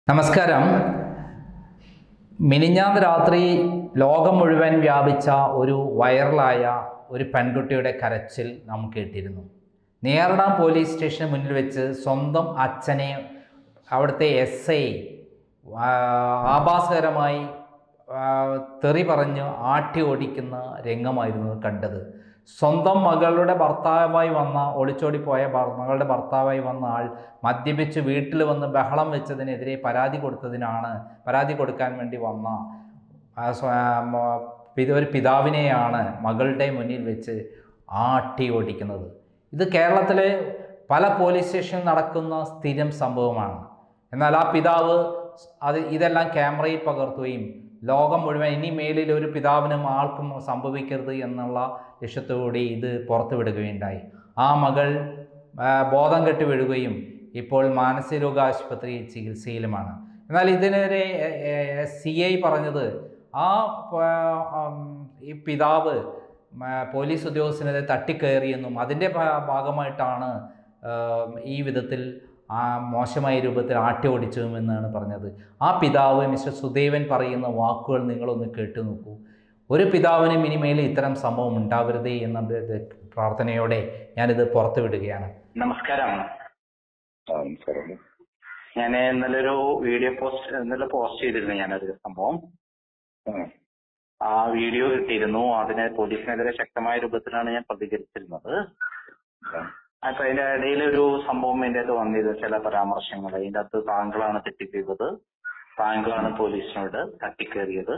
നമസ്കാരം മിനിഞ്ഞാന്ന് രാത്രി ലോകം മുഴുവൻ വ്യാപിച്ച ഒരു വൈറലായ ഒരു പെൺകുട്ടിയുടെ കരച്ചിൽ നാം കേട്ടിരുന്നു നേരടാം പോലീസ് സ്റ്റേഷന് മുന്നിൽ വെച്ച് സ്വന്തം അച്ഛനെ അവിടുത്തെ എസ് ഐ ആഭാസകരമായി ആ, തെറി പറഞ്ഞ് ആട്ടി ഓടിക്കുന്ന രംഗമായിരുന്നു കണ്ടത് സ്വന്തം മകളുടെ ഭർത്താവായി വന്ന ഒളിച്ചോടിപ്പോയ ഭർ- മകളുടെ ഭർത്താവായി വന്ന ആൾ മദ്യപിച്ച് വീട്ടിൽ വന്ന് ബഹളം വെച്ചതിനെതിരെ പരാതി കൊടുത്തതിനാണ് പരാതി കൊടുക്കാൻ വേണ്ടി വന്ന ആ സ്വ- ആ, മ- പിത- ഒരു പിതാവിനെയാണ് മകളുടെ മുന്നിൽ വെച്ച് ആട്ടി ഓടിക്കുന്നത് ഇത് കേരളത്തിലെ പല പോലീസ് സ്റ്റേഷനിൽ നടക്കുന്ന സ്ഥിരം സംഭവമാണ് എന്നാൽ ആ പിതാവ് അത് ഇതെല്ലാം ക്യാമറയിൽ പകർത്തുകയും ലോകം മുഴുവൻ ഇനി മേലിൽ ഒരു പിതാവിനും ആൾക്കും സംഭവിക്കരുത് എന്നുള്ള ലക്ഷ്യത്തോടെ ഇത് പുറത്തുവിടുകയുണ്ടായി ആ മകൾ ആ, ബോധം കെട്ട് വീഴുകയും ഇപ്പോൾ മാനസികരോഗ ആശുപത്രിയിൽ ചികിത്സയിലുമാണ് എന്നാൽ ഇതിനെതിരെ സി ഐ പറഞ്ഞത് ആ പ- ഉം, ഈ പിതാവ് മ, പോലീസ് ഉദ്യോഗസ്ഥനെതിരെ തട്ടിക്കയറിയെന്നും അതിൻ്റെ ഭാ- ഭാഗമായിട്ടാണ് ആം, ഈ വിധത്തിൽ ആ മോശമായ രൂപത്തിൽ ആട്ടി ഓടിച്ചതുമെന്നാണ് പറഞ്ഞത് ആ പിതാവ് മിസ്റ്റർ സുദേവൻ പറയുന്ന വാക്കുകൾ നിങ്ങളൊന്ന് കേട്ടു നോക്കൂ ഒരു പിതാവിനും ഇനിമേൽ ഇത്തരം സംഭവം ഉണ്ടാവരുതേ എന്ന ബ- പ്രാർത്ഥനയോടെ ഞാനിത് പുറത്തുവിടുകയാണ് നമസ്കാരം ആ, നമസ്കാരം ഞാൻ ഇന്നലെ ഒരു വീഡിയോ പോസ്റ്റ് ഇന്നലെ പോസ്റ്റ് ചെയ്തിരുന്നു ഞാനൊരു സംഭവം ആ, ആ വീഡിയോ കിട്ടിയിരുന്നു അതിന് പോലീസിനെതിരെ ശക്തമായ രൂപത്തിലാണ് ഞാൻ പ്രതികരിച്ചിരുന്നത് ആ, അപ്പൊ അതിന്റെ ഇടയിൽ ഒരു സംഭവം അതിന്റെ അകത്ത് വന്നിരുന്നു ചില പരാമർശങ്ങൾ അതിന്റെ അകത്ത് താങ്കളാണ് തെറ്റ് ചെയ്തത് താങ്കളാണ് പോലീസിനോട് തട്ടിക്കേറിയത്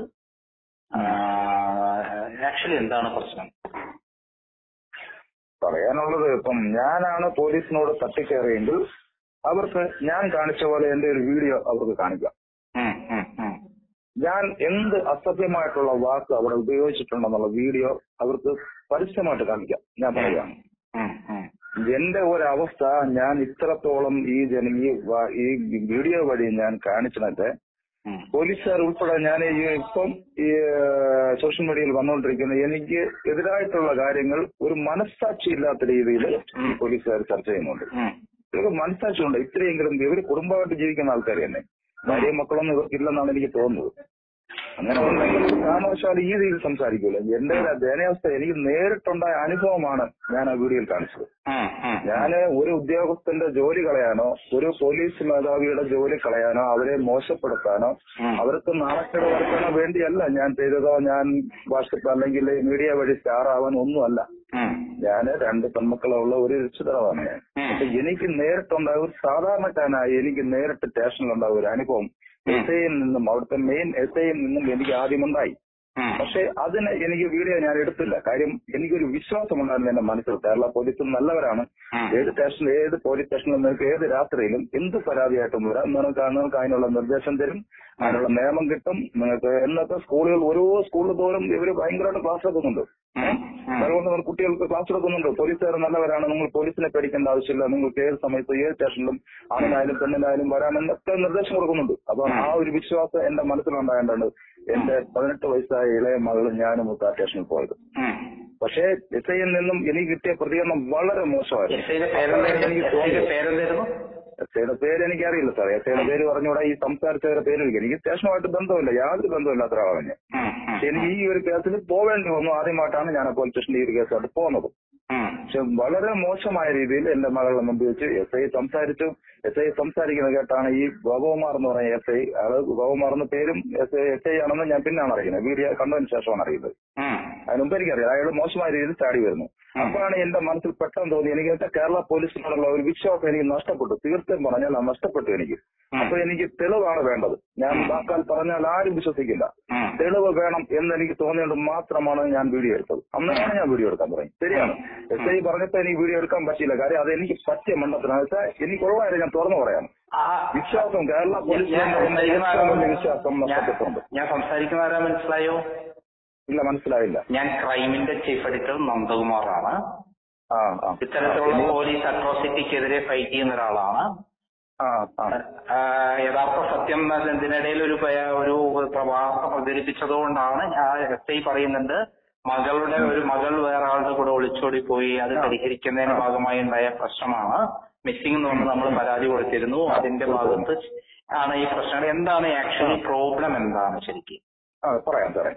ആക്ച്വലി എന്താണ് പ്രശ്നം പറയാനുള്ളത് ഇപ്പം ഞാനാണ് പോലീസിനോട് തട്ടിക്കയറിയെങ്കിൽ അവർക്ക് ഞാൻ കാണിച്ച പോലെ എന്റെ ഒരു വീഡിയോ അവർക്ക് കാണിക്കാം ഉം, ഉം, ഉം. ഞാൻ എന്ത് അസഭ്യമായിട്ടുള്ള വാക്ക് അവിടെ ഉപയോഗിച്ചിട്ടുണ്ടെന്നുള്ള വീഡിയോ അവർക്ക് പരസ്യമായിട്ട് കാണിക്കാം ഞാൻ പറയുകയാണ് ഉം, ഉം. എന്റെ ഒരവസ്ഥ ഞാൻ ഇത്രത്തോളം ഈ ജന ഈ വ- ഈ വീഡിയോ വഴി ഞാൻ കാണിച്ചിട്ട് ഉം. പോലീസുകാർ ഉൾപ്പെടെ ഞാൻ ഈ ഇപ്പം ഈ ഏഹ്, സോഷ്യൽ മീഡിയയിൽ വന്നുകൊണ്ടിരിക്കുന്ന എനിക്ക് എതിരായിട്ടുള്ള കാര്യങ്ങൾ ഒരു മനസ്സാക്ഷി ഇല്ലാത്ത രീതിയിൽ ഈ പോലീസുകാർ ചർച്ച ചെയ്യുന്നുണ്ട് ഉം. ഇവർക്ക് മനസ്സാക്ഷിയുണ്ട് ഇത്രയെങ്കിലും ഇവർ കുടുംബമായിട്ട് ജീവിക്കുന്ന ആൾക്കാർ തന്നെ ഭാര്യയും മക്കളൊന്നും ഇവർക്കില്ലെന്നാണ് എനിക്ക് തോന്നുന്നത് അങ്ങനെ ഉണ്ടെങ്കിൽ കാരണവശാൽ ഈ രീതിയിൽ സംസാരിക്കൂല എന്റെ ഒരു ദയനീയാവസ്ഥ എനിക്ക് നേരിട്ടുണ്ടായ അനുഭവമാണ് ഞാൻ ആ വീഡിയോയിൽ കാണിച്ചത് ഉം, ഉം. ഞാന് ഒരു ഉദ്യോഗസ്ഥന്റെ ജോലി കളയാനോ ഒരു പോലീസ് മേധാവിയുടെ ജോലി കളയാനോ അവരെ മോശപ്പെടുത്താനോ ഉം. അവർക്ക് നാണക്കേട് വരുത്താനോ വേണ്ടിയല്ല ഞാൻ ചെയ്തതോ ഞാൻ വാട്സപ്പ് അല്ലെങ്കിൽ മീഡിയ വഴി സ്റ്റാർ ആവാൻ ഒന്നുമല്ല ഉം. ഞാന് രണ്ട് പെൺമക്കളുള്ള ഒരു രക്ഷിതാവാണ് ഞാൻ ഉം. പക്ഷെ എനിക്ക് നേരിട്ടുണ്ടായ ഒരു സാധാരണക്കാരനായി എനിക്ക് നേരിട്ട് സ്റ്റേഷനിലുണ്ടായ ഒരു അനുഭവം എസ് ഐയിൽ നിന്നും അവിടുത്തെ മെയിൻ എസ് ഐയിൽ നിന്നും എനിക്ക് ആദ്യമുണ്ടായി ഉം. പക്ഷെ അതിന് എനിക്ക് വീഡിയോ ഞാൻ എടുത്തില്ല കാര്യം എനിക്കൊരു വിശ്വാസം ഉണ്ടായിരുന്നു എന്റെ മനസ്സിൽ കേരള പോലീസ് നല്ലവരാണ് ഉം. ഏത് സ്റ്റേഷനിൽ ഏത് പോലീസ് സ്റ്റേഷനിൽ നിങ്ങൾക്ക് ഏത് രാത്രിയിലും എന്ത് പരാതിയായിട്ടും വരാം നിങ്ങൾക്ക് നിങ്ങൾക്ക് അതിനുള്ള നിർദ്ദേശം തരും അതിനുള്ള നിയമം കിട്ടും നിങ്ങൾക്ക് എന്നൊക്കെ സ്കൂളുകൾ ഓരോ സ്കൂളിൽ തോറും ഇവർ ഭയങ്കരമായിട്ട് ക്ലാസ് എടുക്കുന്നുണ്ട് ഉം. ഉം. അതുകൊണ്ട് നിങ്ങൾ കുട്ടികൾക്ക് ക്ലാസ് എടുക്കുന്നുണ്ട് പോലീസുകാർ നല്ലവരാണ് നിങ്ങൾ പോലീസിനെ പേടിക്കേണ്ട ആവശ്യമില്ല നിങ്ങൾക്ക് ഏത് സമയത്ത് ഏത് സ്റ്റേഷനിലും ആണിനായാലും പെണ്ണിനായാലും വരാമെന്നൊക്കെ നിർദ്ദേശം കൊടുക്കുന്നുണ്ട് അപ്പൊ ആ ഒരു വിശ്വാസം എന്റെ മനസ്സിലുണ്ടായതുകൊണ്ട് എന്റെ പതിനെട്ട് വയസ്സായ ഇളയ മകൾ ഞാനും ആ സ്റ്റേഷനിൽ പോയത് ഉം. പക്ഷേ എസ് ഐയിൽ നിന്നും എനിക്ക് കിട്ടിയ പ്രതികരണം വളരെ മോശമായിരുന്നു എസ് ഐയുടെ പേരെന്തായിരുന്നു എനിക്ക് എസ് ഐയുടെ തോന്നി പേരെന്തായിരുന്നു എസ് ഐയുടെ പേര് എനിക്കറിയില്ല സാർ എസ് ഐയുടെ പേര് പറഞ്ഞുകൂടാ ഈ സംസാരിച്ചവരുടെ പേര് എനിക്ക് എനിക്ക് സ്റ്റേഷനുമായിട്ട് ബന്ധമില്ല യാതൊരു ബന്ധമില്ലാത്ത ഒരാളാണ് ഞാൻ ഉം. ഉം. പക്ഷെ എനിക്ക് ഈ ഒരു കേസിൽ പോവേണ്ടി വന്നു ആദ്യമായിട്ടാണ് ഞാൻ ആ പോലീസ് സ്റ്റേഷനിൽ ഈ ഒരു കേസായിട്ട് പോകുന്നത് ഉം. പക്ഷെ വളരെ മോശമായ രീതിയിൽ എന്റെ മകളുടെ മുമ്പിൽ വെച്ച് എസ് ഐ സംസാരിച്ചു എസ് ഐ സംസാരിക്കുന്നത് കേട്ടാണ് ഈ ഗോപകുമാർ എന്ന് പറയുന്ന എസ് ഐ ആള് ഗോപകുമാർ എന്ന പേരും എസ് ഐ എസ് ഐ ആണെന്ന് ഞാൻ പിന്നാണ് അറിയുന്നത് വീഡിയോ കണ്ടതിന് ശേഷമാണ് അറിയുന്നത് ഉം. അതിന് മുമ്പ് എനിക്കറിയാം അയാൾ മോശമായ രീതിയിൽ ചാടി വരുന്നു അപ്പോഴാണ് എന്റെ മനസ്സിൽ പെട്ടെന്ന് തോന്നി എനിക്ക് എന്റെ കേരള പോലീസിനോടുള്ള ഒരു വിശ്വാസം എനിക്ക് നഷ്ടപ്പെട്ടു തീർച്ചയായും പറഞ്ഞാൽ അത് നഷ്ടപ്പെട്ടു എനിക്ക് അപ്പൊ എനിക്ക് തെളിവാണ് വേണ്ടത് ഞാൻ വാക്കാൽ പറഞ്ഞാൽ ആരും വിശ്വസിക്കില്ല ഉം. തെളിവ് വേണം എന്ന് എനിക്ക് തോന്നിയത് മാത്രമാണ് ഞാൻ വീഡിയോ എടുത്തത് അന്നേരമാണ് ഞാൻ വീഡിയോ എടുക്കാൻ തുടങ്ങി ശരിയാണ് എസ് ഐ പറഞ്ഞപ്പോ എനിക്ക് വീഡിയോ എടുക്കാൻ പറ്റിയില്ല കാര്യം അത് എനിക്ക് പറ്റിയ മണ്ടത്തിനാണ് വെച്ചാൽ എനിക്കുള്ള കാര്യം ഞാൻ തുറന്നു പറയാം ആ, വിശ്വാസം കേരള ഞാൻ പോലീസിന്റെ സംസാരിക്കുന്ന ആരാ? ഏറ്റവും വലിയ വിശ്വാസം ഞാൻ- നഷ്ടപ്പെട്ടുണ്ട് ഞാൻ സംസാരിക്കുന്ന ആരാ മനസ്സിലായോ ഇല്ല മനസ്സിലായില്ല ഞാൻ ക്രൈമിന്റെ ചീഫ് എഡിറ്റർ നന്ദകുമാറാണ് ആ ആ ഇത്തരത്തിലുള്ള പോലീസ് അട്രോസിറ്റിക്കെതിരെ ഫൈറ്റ് ചെയ്യുന്ന ഒരാളാണ് ആ ആ ആ, യഥാർത്ഥ സത്യം ഇതിനിടയിൽ ഒരു പ- ഒരു വാർത്ത പ്രചരിപ്പിച്ചതുകൊണ്ടാണ് എസ് ഐ പറയുന്നുണ്ട് മകളുടെ ഒരു മകൾ വേറെ ആളുടെ കൂടെ ഒളിച്ചോടി പോയി അത് പരിഹരിക്കുന്നതിന്റെ ഭാഗമായി ഉണ്ടായ പ്രശ്നമാണ് മിസ്സിംഗ് എന്ന് പറഞ്ഞ് നമ്മൾ പരാതി കൊടുത്തിരുന്നു അതിന്റെ ഭാഗത്ത് ആണ് ഈ പ്രശ്നം എന്താണ് ആക്ച്വലി പ്രോബ്ലം എന്താണ് ശരിക്കും ആ പറയാം സാറേ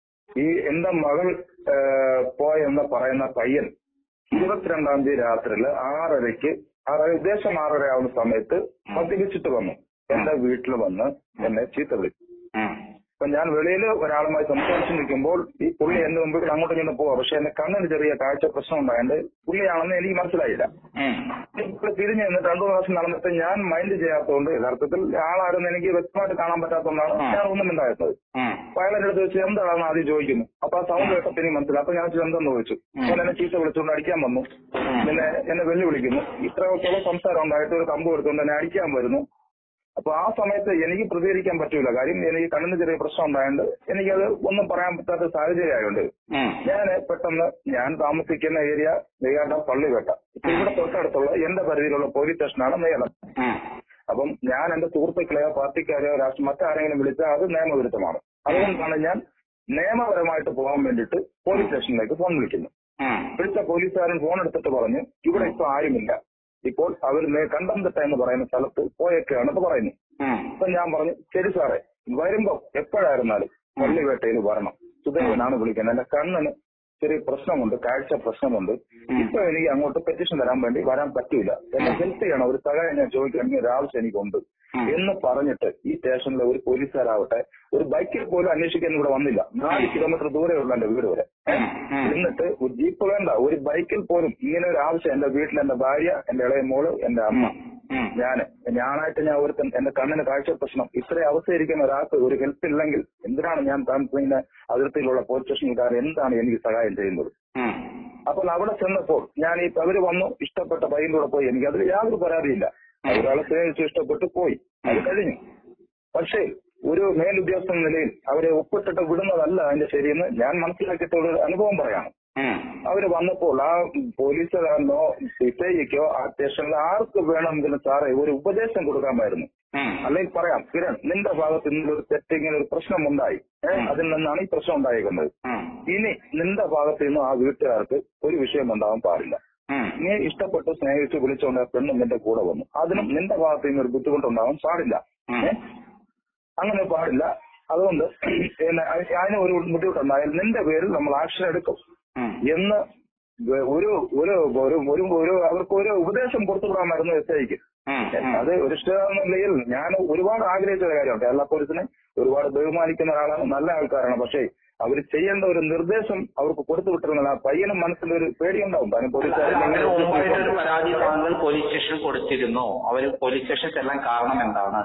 ഈ എന്റെ മകൾ ആ, പോയെന്ന് പറയുന്ന പയ്യൻ ഇരുപത്തിരണ്ടാം തീയതി രാത്രിയിൽ ആറരയ്ക്ക് ആറര ഉദ്ദേശം ആറര ആവുന്ന സമയത്ത് മദ്യപിച്ചിട്ട് വന്നു എന്റെ വീട്ടിൽ വന്ന് എന്നെ ചീത്ത വിളിച്ചു ഉം. അപ്പൊ ഞാൻ വെളിയിൽ ഒരാളുമായി സംസാരിച്ചു നിൽക്കുമ്പോൾ ഈ പുള്ളി എന്റെ മുമ്പിൽ അങ്ങോട്ടും ഇങ്ങനെ പോവാ പക്ഷെ എന്റെ കണ്ണിന് ചെറിയ കാഴ്ച പ്രശ്നം ഉണ്ടായത് പുള്ളിയാണെന്ന് എനിക്ക് മനസ്സിലായില്ല ഉം. ഇപ്പോൾ തിരിഞ്ഞു നിന്നിട്ട് രണ്ടു പ്രാവശ്യം നടന്നിട്ട് ഞാൻ മൈൻഡ് ചെയ്യാത്തതുകൊണ്ട് യഥാർത്ഥത്തിൽ ആളായിരുന്നു എനിക്ക് വ്യക്തമായിട്ട് കാണാൻ പറ്റാത്തതുകൊണ്ടാണ് ഞാൻ ഒന്നും ഉണ്ടായിരുന്നത് ഉം. അപ്പൊ അയാളെന്റെ അടുത്ത് വെച്ച് എന്താണെന്ന് ആദ്യം ചോദിക്കുന്നു അപ്പൊ ആ സൗണ്ട് കേട്ടപ്പോ എനിക്ക് മനസ്സിലായി അപ്പൊ ഞാൻ ചോദിച്ചു എന്തെന്ന് ചോദിച്ചു ഞാൻ എന്നെ ചീത്ത വിളിച്ചുകൊണ്ട് അടിക്കാൻ വന്നു പിന്നെ എന്നെ വെല്ലുവിളിക്കുന്നു ഇത്രയൊക്കെയുള്ള സംസാരം ഉണ്ടായിട്ട് ഒരു കമ്പ് എടുത്തുകൊണ്ട് എന്നെ അടിക്കാൻ വരുന്നു അപ്പൊ ആ സമയത്ത് എനിക്ക് പ്രതികരിക്കാൻ പറ്റൂല കാര്യം എനിക്ക് കണ്ണിന് ചെറിയ പ്രശ്നം ഉണ്ടായതുകൊണ്ട് എനിക്കത് ഒന്നും പറയാൻ പറ്റാത്ത സാഹചര്യമായതുകൊണ്ട് ഉം. ഞാൻ പെട്ടെന്ന് ഞാൻ താമസിക്കുന്ന ഏരിയ നെയ്യാട്ടം പള്ളിവേട്ട ഇപ്പൊ ഇവിടെ തൊട്ടടുത്തുള്ള എന്റെ പരിധിയിലുള്ള പോലീസ് സ്റ്റേഷനാണ് നെയ്യാട്ടം ഉം. അപ്പം ഞാൻ എന്റെ സുഹൃത്തുക്കളെയോ പാർട്ടിക്കാരെയോ രാഷ്ട്രീയ മറ്റാരെങ്കിലും വിളിച്ചാൽ അത് നിയമവിരുദ്ധമാണ് അതുകൊണ്ടാണ് ഞാൻ നിയമപരമായിട്ട് പോകാൻ വേണ്ടിയിട്ട് പോലീസ് സ്റ്റേഷനിലേക്ക് ഫോൺ വിളിക്കുന്നു ഉം. വിളിച്ച പോലീസുകാരൻ ഫോൺ എടുത്തിട്ട് പറഞ്ഞു ഇവിടെ ഇപ്പൊ ആരുമില്ല ഇപ്പോൾ അവർ കണ്ടംതിട്ട എന്ന് പറയുന്ന സ്ഥലത്ത് പോയേക്കാണെന്ന് പറയുന്നു ഉം. അപ്പൊ ഞാൻ പറഞ്ഞു ശരി സാറേ വരുമ്പോ എപ്പോഴായിരുന്നാലും പള്ളിവേട്ടയിൽ വരണം സുധൈവനാണ് വിളിക്കുന്നത് എന്റെ കണ്ണിന് ചെറിയ പ്രശ്നമുണ്ട് കാഴ്ച പ്രശ്നമുണ്ട് ഇപ്പൊ എനിക്ക് അങ്ങോട്ട് പെറ്റീഷൻ തരാൻ വേണ്ടി വരാൻ പറ്റൂല എന്നെ ഹെൽപ്പ് ചെയ്യണം ഒരു സഹായം ഞാൻ ചോദിക്കണമെങ്കിൽ ഒരു ആവശ്യം എനിക്കുണ്ട് എന്ന് പറഞ്ഞിട്ട് ഈ സ്റ്റേഷനിലെ ഒരു പോലീസുകാരാവട്ടെ ഒരു ബൈക്കിൽ പോലും അന്വേഷിക്കാൻ ഇവിടെ വന്നില്ല നാല് കിലോമീറ്റർ ദൂരെയുള്ള എന്റെ വീട് വരെ ഉം. ഉം. എന്നിട്ട് ഒരു ജീപ്പ് വേണ്ട ഒരു ബൈക്കിൽ പോലും ഇങ്ങനെ ഒരു ആവശ്യം എന്റെ വീട്ടിൽ എന്റെ ഭാര്യ എന്റെ ഇളയ മോള് എന്റെ അമ്മ ഉം. ഞാന് ഞാനായിട്ട് ഞാൻ ഒരുത്തൻ എന്റെ കണ്ണിന് കാഴ്ച പ്രശ്നം ഇത്രയും അവസ്ഥയിരിക്കുന്ന ഒരാൾക്ക് ഒരു ഹെൽപ്പ് ഇല്ലെങ്കിൽ എന്തിനാണ് ഞാൻ താമസിക്കുന്ന അതിർത്തിയിലുള്ള പോലീസ് സ്റ്റേഷനിൽക്കാർ എന്താണ് എനിക്ക് സഹായം ചെയ്യുന്നത് ഉം. അപ്പോൾ അവിടെ ചെന്നപ്പോൾ ഞാൻ ഈ അവര് വന്നു ഇഷ്ടപ്പെട്ട പയ്യന്റെ കൂടെ പോയി എനിക്ക് അതിൽ യാതൊരു പരാതിയില്ല ഒരാളെ സ്നേഹിച്ച് ഇഷ്ടപ്പെട്ട് പോയി അത് കഴിഞ്ഞു പക്ഷേ ഒരു മേലുദ്യോഗസ്ഥ എന്ന നിലയിൽ അവരെ ഒപ്പിട്ടിട്ട് വിടുന്നതല്ല അതിന്റെ ശരിയെന്ന് ഞാൻ മനസ്സിലാക്കിയിട്ടുള്ള ഒരു അനുഭവം പറയാണ് ഉം. അവര് വന്നപ്പോൾ ആ പോലീസുകാരനോ സിഐക്കോ ആ സ്റ്റേഷനിൽ ആർക്ക് വേണമെങ്കിലും സാറേ ഒരു ഉപദേശം കൊടുക്കാമായിരുന്നു ഉം. അല്ലെങ്കിൽ പറയാം കിരൺ നിന്റെ ഭാഗത്ത് ഇന്നൊരു തെറ്റ് ഇങ്ങനെ ഒരു പ്രശ്നം ഉണ്ടായി ഏഹ് അതിൽ നിന്നാണ് ഈ പ്രശ്നം ഉണ്ടായിരിക്കുന്നത് ഉം. ഇനി നിന്റെ ഭാഗത്ത് നിന്നും ആ വീട്ടുകാർക്ക് ഒരു വിഷയം ഉണ്ടാവാൻ പാടില്ല ഉം. നീ ഇഷ്ടപ്പെട്ട് സ്നേഹിച്ച് വിളിച്ചുകൊണ്ട് ആ പെണ്ണും നിന്റെ കൂടെ വന്നു അതിനും നിന്റെ ഭാഗത്ത് നിന്ന് ഒരു ബുദ്ധിമുട്ടുണ്ടാവാൻ പാടില്ല ഉം. ഏ? അങ്ങനെ പാടില്ല അതുകൊണ്ട് പിന്നെ അ- അതിന് ഒരു ബുദ്ധിമുട്ടുണ്ടായാൽ നിന്റെ പേരിൽ നമ്മൾ ആക്ഷൻ എടുക്കും ഉം. എന്ന് വ- ഒരു ഒരു ഒരു ഒരു ഒരു അവർക്ക് ഒരു ഉപദേശം കൊടുത്തുവിടാമായിരുന്നു എസ് ഐക്ക് ഉം. ഉം. അത് ഒരു ഇഷ്ടമെന്ന നിലയിൽ ഞാൻ ഒരുപാട് ആഗ്രഹിച്ച ഒരു കാര്യമാണ് കേരള പോലീസിനെ ഒരുപാട് ബഹുമാനിക്കുന്ന ഒരാളാണ് നല്ല ആൾക്കാരാണ് പക്ഷേ അവർ ചെയ്യേണ്ട ഒരു നിർദ്ദേശം അവർക്ക് കൊടുത്തു വിട്ടിരുന്നില്ല ആ പയ്യനും മനസ്സിൽ ഒരു പേടിയുണ്ടാവും കാരണം അതിന് മുമ്പായിട്ട് ഒരു പോലീസുകാർ പരാതി താങ്കൾ പോലീസ് സ്റ്റേഷനിൽ കൊടുത്തിരുന്നു അവര് പോലീസ് സ്റ്റേഷനിൽ ചെല്ലാൻ കാരണം എന്താണ്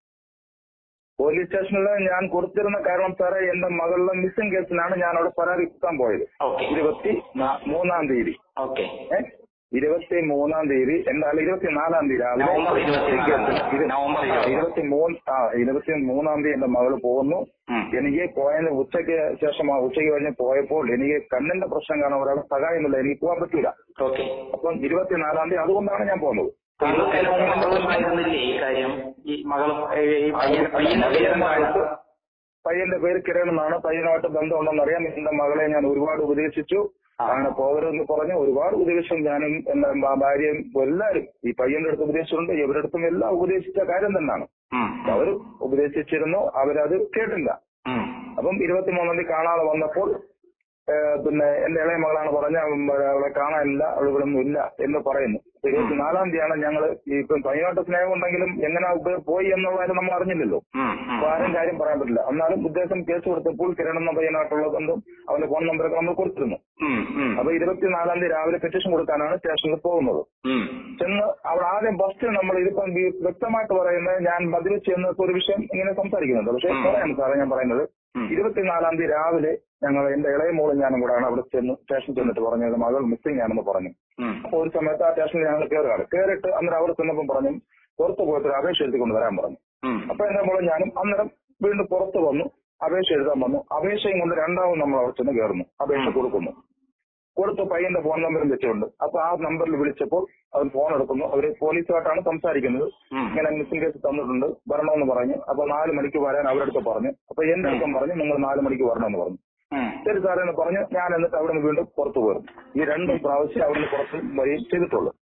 പോലീസ് സ്റ്റേഷനിൽ ഞാൻ കൊടുത്തിരുന്ന കാരണം സാറേ എന്റെ മകളുടെ മിസ്സിംഗ് കേസിനാണ് ഞാൻ അവിടെ പരാതി കൊടുക്കാൻ പോയത് ഓക്കെ ഇരുപത്തി നാ- മൂന്നാം തീയതി ഓക്കെ ഏ? ഇരുപത്തി മൂന്നാം തീയതി എന്റെ അല്ല ഇരുപത്തിനാലാം തീയതി രാവിലെ നവംബർ ഇരുപത്തിനാലാം തീയതി. ഇരു- നവംബർ ആ, ഇരുപത്തിനാല്. ഇരുപത്തി മൂന്ന് ആ ഇരുപത്തി മൂന്നാം തീയതി എന്റെ മകള് പോകുന്നു ഉം. എനിക്ക് പോയതിന് ഉച്ചയ്ക്ക് ശേഷം ആ ഉച്ചയ്ക്ക് കഴിഞ്ഞ് പോയപ്പോൾ എനിക്ക് കണ്ണിന്റെ പ്രശ്നം കാരണം ഒരാളെ സഹായമില്ല എനിക്ക് പോകാൻ പറ്റൂല ഓക്കെ അപ്പം ഇരുപത്തിനാലാം തീയതി അതുകൊണ്ടാണ് ഞാൻ പോകുന്നത് താങ്കൾക്ക് അതിന് മുമ്പ് അറിവുണ്ടായിരുന്നില്ലേ ഈ കാര്യം ഈ മകളും ഈ ഈ പയ്യൻ പയ്യന്റെ പേരെന്താണ് പയ്യന്റെ പേര് കിരൺ എന്നാണ് പയ്യനുമായിട്ട് ബന്ധമുണ്ടെന്ന് അറിയാം എന്റെ മകളെ ഞാൻ ഒരുപാട് ഉപദേശിച്ചു ആ. അങ്ങനെ പോകരുതെന്ന് പറഞ്ഞ് ഒരുപാട് ഉപദേശം ഞാനും എന്റെ ഭ- ഭാര്യയും എല്ലാവരും ഈ പയ്യന്റെ അടുത്ത് ഉപദേശിച്ചിട്ടുണ്ട് ഇവരുടെ അടുത്തും എല്ലാം ഉപദേശിച്ച കാര്യം തന്നെയാണ് ഉം. അവർ ഉപദേശിച്ചിരുന്നു അവരത് കേട്ടില്ല ഉം. അപ്പം ഇരുപത്തിമൂന്നാം തീയതി കാണാതെ വന്നപ്പോൾ ഏ, പിന്നെ എന്റെ ഇളയ മകളാണ് പറഞ്ഞ അവളെ കാണാനില്ല അവൾ ഇവിടെ ഒന്നും ഇല്ല എന്ന് പറയുന്നു ഇരുപത്തിനാലാം തീയതിയാണ് ഞങ്ങൾ ഈ ഇപ്പം പയ്യനാട്ട് സ്നേഹം ഉണ്ടെങ്കിലും എങ്ങനെ ഉപ- പോയി എന്നുള്ള കാര്യം നമ്മൾ അറിഞ്ഞില്ലല്ലോ ഉം. ഉം. അപ്പൊ ആരും കാര്യം പറയാൻ പറ്റില്ല എന്നാലും ഉദ്ദേശം കേസ് കൊടുത്തപ്പോൾ കിരൺ എന്ന പയ്യനായിട്ടുള്ള ബന്ധം അവന്റെ ഫോൺ നമ്പറൊക്കെ നമ്മൾ കൊടുത്തിരുന്നു ഉം. ഉം. അപ്പൊ ഇരുപത്തിനാലാം തീയതി രാവിലെ പെറ്റീഷൻ കൊടുക്കാനാണ് സ്റ്റേഷനിൽ പോകുന്നത് ഉം. ചെന്ന് അവിടെ ആദ്യം ഫസ്റ്റ് നമ്മൾ ഇതിപ്പം ഈ വ്യക്തമായിട്ട് പറയുന്നത് ഞാൻ മദ്യപിച്ച് എന്ന ഒരു വിഷയം ഇങ്ങനെ സംസാരിക്കുന്നുണ്ട് പക്ഷെ ഉം. പറയാം സാറേ ഞാൻ പറയുന്നത് ഉം. ഇരുപത്തിനാലാം തീയതി രാവിലെ ഞങ്ങൾ എന്റെ ഇളയ മോളും ഞാനും കൂടെയാണ് അവിടെ ചെന്ന് സ്റ്റേഷനിൽ ചെന്നിട്ട് പറഞ്ഞത് മകൾ മിസ്സിംഗ് ആണെന്ന് പറഞ്ഞു ഉം. അപ്പൊ ഒരു സമയത്ത് ആ സ്റ്റേഷനിൽ ഞങ്ങൾ കയറുകയാണ് കയറിയിട്ട് അന്നേരം അവിടെ ചെന്നപ്പം പറഞ്ഞു പുറത്ത് പോയിട്ട് ഒരു അപേക്ഷ എഴുതിക്കൊണ്ട് വരാൻ പറഞ്ഞു ഉം. അപ്പൊ എന്റെ മോളും ഞാനും അന്നേരം വീണ്ടും പുറത്ത് വന്നു അപേക്ഷ എഴുതാൻ വന്നു അപേക്ഷയും കൊണ്ട് രണ്ടാമത് നമ്മൾ അവിടെ ചെന്ന് കയറുന്നു അപേക്ഷ കൊടുക്കുന്നു കൊടുത്ത പയ്യന്റെ ഫോൺ നമ്പറും വെച്ചുകൊണ്ട് അപ്പൊ ആ നമ്പറിൽ വിളിച്ചപ്പോൾ അവൻ ഫോൺ എടുക്കുന്നു അവര് പോലീസുമായിട്ടാണ് സംസാരിക്കുന്നത് ഉം. ഇങ്ങനെ മിസ്സിംഗ് കേസ് തന്നിട്ടുണ്ട് വരണമെന്ന് പറഞ്ഞു അപ്പൊ നാല് മണിക്ക് വരാൻ അവരുടെ അടുത്ത് പറഞ്ഞു അപ്പൊ എന്റെ അടുത്തും പറഞ്ഞു നിങ്ങൾ നാല് മണിക്ക് വരണമെന്ന് പറഞ്ഞു ഉം. ശരി സാറേ എന്ന് പറഞ്ഞു ഞാൻ എന്നിട്ട് അവിടെ നിന്ന് വീണ്ടും പുറത്തു പോയിരുന്നു ഈ രണ്ടും പ്രാവശ്യം അവിടെ നിന്ന് പുറത്ത് വരികയും ചെയ്തിട്ടുള്ളൂ